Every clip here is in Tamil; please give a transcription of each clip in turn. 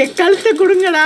என் கழுத்தை கொடுங்கடா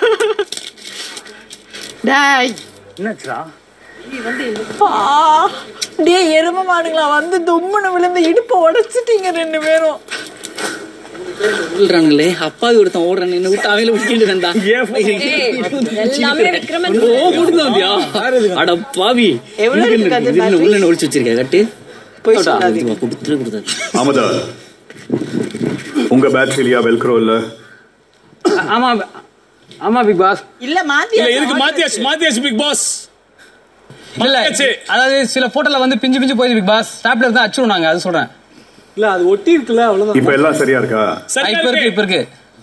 டாய் என்னாச்சுடா பா டே எரும மாடுங்களா வந்து தும்முன்னு விழுந்து இடுப்பை உடைச்சிட்டீங்க ரெண்டு பேரும் சொல்றாங்களே அப்பாவி ஒருத்தன் ஓடுறான் என்ன விட்டு அவையில விட்டுட்டு இருந்தா எல்லாமே விக்ரமன் ஓ கொடுத்து வந்தியா அட பாவி எவ்வளவு இருக்கு அது இதுல உள்ள என்ன ஒளிச்சு வச்சிருக்க கட்டு போய் சொல்லாதீங்க. கொடுத்துட்டு கொடுத்தாரு அமதா உங்க பேட்டரியிலயா வெல்க்ரோ இல்ல ஆமா ஆமா பிக் பாஸ் இல்ல மாத்தி இல்ல இருக்கு மாத்தியாச்சு மாத்தியாச்சு பிக் பாஸ் இல்ல மாத்தியாச்சு. அதாவது சில போட்டோல வந்து பிஞ்சு பிஞ்சு போயிது பிக் பாஸ் ஸ்டாப்லர் தான் அடிச்சிரும் நாங்க அது சொல்றேன் இல்ல அது ஒட்டி இருக்குல்ல அவ்வளவுதான் இப்ப எல்லாம் சரியா இருக்கா ஆ, சரியா இப்ப இருக்கு இருக்கு. இப்ப இருக்கு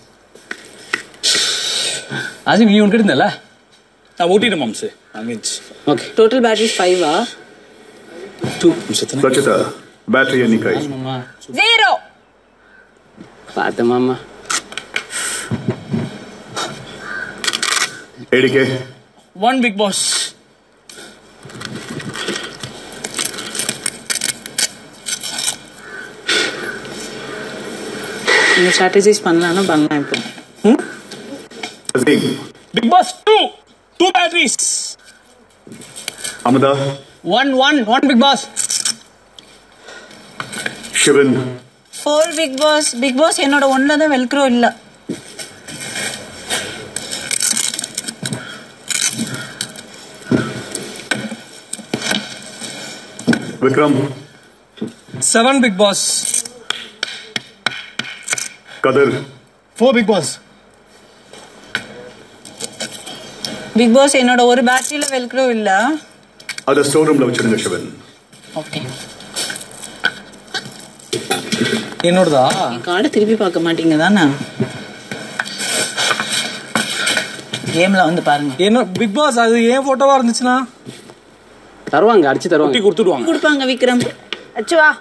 அது நீ உனக்கு இருந்தல நான் ஓட்டிட்டேன் மாம்சு அமீன்ஸ் ஓகே டோட்டல் பேட்டரி ஃபைவா டூ நிமிஷத்துல ரச்சிதா பேட்டரி எண்ணிக்கை மாமா ஜீரோ பார்த்த மாமா ஏடிகே ஒன் பிக் பாஸ் நீங்க ஸ்ட்ராட்டஜைஸ் பண்ணலாம்னா பண்ணலாம் இப்போ Azeem Bigg Boss two two batteries அமதா one one one Bigg Boss Shivin four Bigg Boss Bigg Boss என்னோட ஒன்ல தான் வெல்க்ரோ இல்ல Vikram seven Bigg Boss Kathir four Bigg Boss Bigg Boss என்னோட ஒரு பேட்டரியில வெல்க்ரோ இல்ல அதை ஸ்டோர் ரூம்ல வச்சிருங்க சிவன் ஓகே என்னோடதா கார்டை திருப்பி பார்க்க மாட்டீங்க தானே கேம்ல வந்து பாருங்க என்ன பிக் பாஸ் அது ஏன் போட்டோவா இருந்துச்சுன்னா தருவாங்க அடிச்சு ஒட்டி தருவாங்க கொடுத்துடுவாங்க கொடுப்பாங்க விக்ரம் அச்சு வா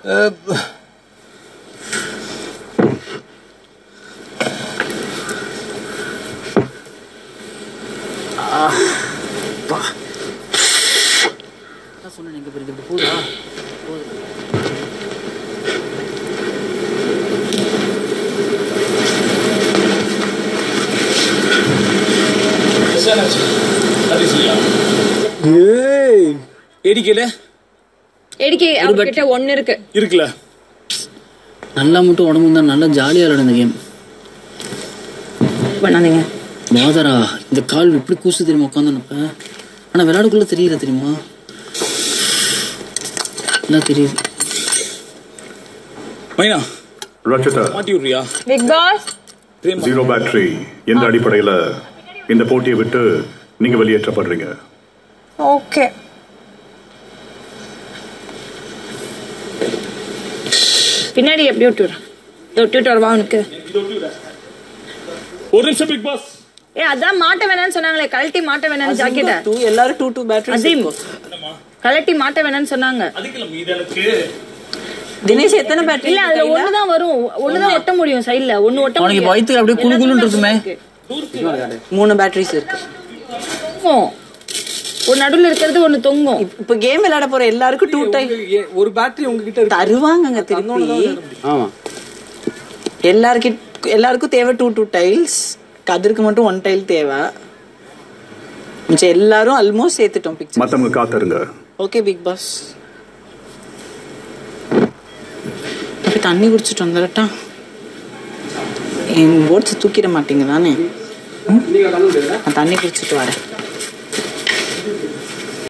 சொன்னேன் எங்க போயிருக்கு இப்படி போதா ஏடிக்கல எடிக்கே அவர்கிட்ட ஒன்னு இருக்கு இருக்குல்ல நல்லா மட்டும் உடம்பு தான் நல்லா ஜாலியா விளையாடு இந்த கேம் பண்ணாதீங்க மாதரா இந்த கால் எப்படி கூசு தெரியுமா உட்காந்துனப்ப ஆனா விளையாடுக்குள்ள தெரியல தெரியுமா என்ன தெரியுது மைனா ரச்சிதா மாட்டி விடுறியா பிக் பாஸ் பிரேம் ஜீரோ பேட்டரி எந்த அடிப்படையில இந்த போட்டியை விட்டு நீங்க வெளியேற்றப்படுறீங்க ஓகே பின்னாடி எப்படி விட்டு விடுறேன் தொட்டு விட்டு வரவா உனக்கு ஒரு நிமிஷம் பிக் பாஸ் ஏ அதான் மாட்ட வேணாம்னு சொன்னாங்களே கழட்டி மாட்ட வேணாம்னு ஜாக்கெட்ட டூ எல்லாரும் டூ டூ பேட்டரி அசீம் கழட்டி மாட்ட வேணாம்னு சொன்னாங்க அதுக்கு நம்ம இது எனக்கு தினேஷ் எத்தனை பேட்டரி இல்ல அதுல ஒண்ணுதான் வரும் ஒண்ணுதான் ஒட்ட முடியும் சைடுல ஒண்ணு ஒட்ட அவனுக்கு முடியும் வயிற்றுக்கு அப்படியே குளு குளுன்னு இருக்குமே மூணு பேட்டரிஸ் இருக்கு தொங்கும். ஒரு நடுவுல இருக்கிறது ஒண்ணு தொங்கும் இப்ப கேம் விளையாட போற எல்லாருக்கும் டூ டைம் ஒரு பேட்டரி உங்ககிட்ட இருக்கு தருவாங்கங்க திருப்பி ஆமா எல்லாருக்கிட் எல்லாருக்கும் தேவை டூ டூ டைல்ஸ் கதிருக்கு மட்டும் ஒன் டைல் தேவை மிச்சம் எல்லாரும் ஆல்மோஸ்ட் சேர்த்துட்டோம் பிக்சர் மத்தவங்க காத்திருங்க ஓகே பிக் பாஸ் போய் தண்ணி குடிச்சிட்டு வந்துடட்டா என் ஓட்ஸ் தூக்கிட மாட்டீங்க தானே ம்? நான் தண்ணி குடிச்சிட்டு வரேன்